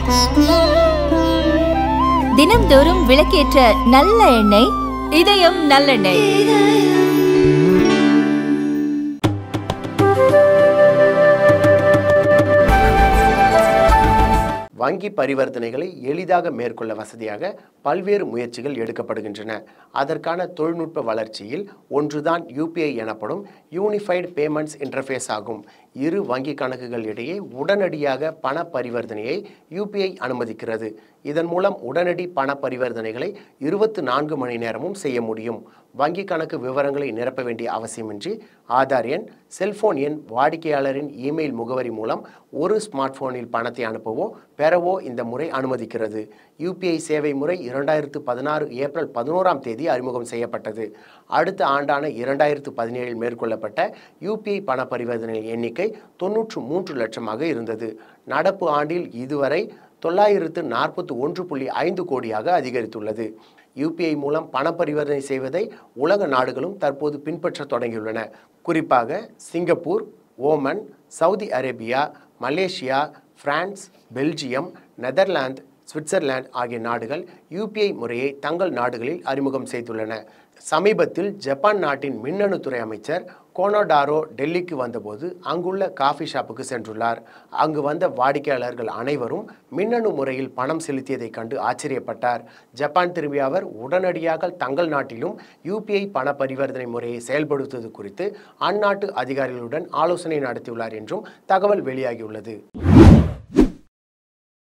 தினம்தோறும் விளக்கேற்ற நல்ல எண்ணெய் இதயம் நல்லெண்ணெய் வங்கி பரிவர்த்தனைகளை எளிதாக மேற்கொள்ள வசதியாக பல்வேறு முயற்சிகள் எடுக்கப்படுகின்றன அதற்கான தொழில்நுட்ப வளர்ச்சியில் ஒன்றுதான் யூபிஐ எனப்படும் யூனிஃபைடு பேமெண்ட்ஸ் இன்டர்ஃபேஸ் ஆகும் இரு வங்கி கணக்குகள் இடையே உடனடியாக பண பரிவர்த்தனையை யூபிஐ அனுமதிக்கிறது இதன் மூலம் உடனடி பண பரிவர்த்தனைகளை இருபத்து நான்கு மணி நேரமும் செய்ய முடியும் வங்கி கணக்கு விவரங்களை நிரப்ப வேண்டிய அவசியமின்றி ஆதார் எண் செல்போன் எண் வாடிக்கையாளரின் இமெயில் முகவரி மூலம் ஒரு ஸ்மார்ட் போனில் பணத்தை அனுப்பவோ பெறவோ இந்த முறை அனுமதிக்கிறது யூபிஐ சேவை முறை இரண்டாயிரத்து பதினாறு ஏப்ரல் பதினோராம் தேதி அறிமுகம் செய்யப்பட்டது அடுத்த ஆண்டான இரண்டாயிரத்து பதினேழில் மேற்கொள்ளப்பட்ட யூபிஐ பண பரிவர்த்தனை எண்ணிக்கை தொன்னூற்று மூன்று லட்சமாக இருந்தது நடப்பு ஆண்டில் இதுவரை தொள்ளாயிரத்து நாற்பத்தி ஒன்று புள்ளி ஐந்து கோடியாக அதிகரித்துள்ளது யூபிஐ மூலம் பண பரிவர்த்தனை செய்வதை உலக நாடுகளும் தற்போது பின்பற்றத் தொடங்கியுள்ளன குறிப்பாக Singapore Oman Saudi Arabia Malaysia France Belgium Netherlands Switzerland ஆகிய நாடுகள் யூபிஐ முறையை தங்கள் நாடுகளில் அறிமுகம் செய்துள்ளன சமீபத்தில் ஜப்பான் நாட்டின் மின்னணு துறை அமைச்சர் கோனோடாரோ டெல்லிக்கு வந்தபோது அங்குள்ள காஃபி ஷாப்புக்கு சென்றுள்ளார் அங்கு வந்த வாடிக்கையாளர்கள் அனைவரும் மின்னணு முறையில் பணம் செலுத்தியதைக் கண்டு ஆச்சரியப்பட்டார் ஜப்பான் திரும்பிய அவர் உடனடியாக தங்கள் நாட்டிலும் யூபிஐ பண பரிவர்த்தனை முறையை செயல்படுத்துவது குறித்து அந்நாட்டு அதிகாரிகளுடன் ஆலோசனை நடத்தியுள்ளார் என்றும் தகவல் வெளியாகியுள்ளது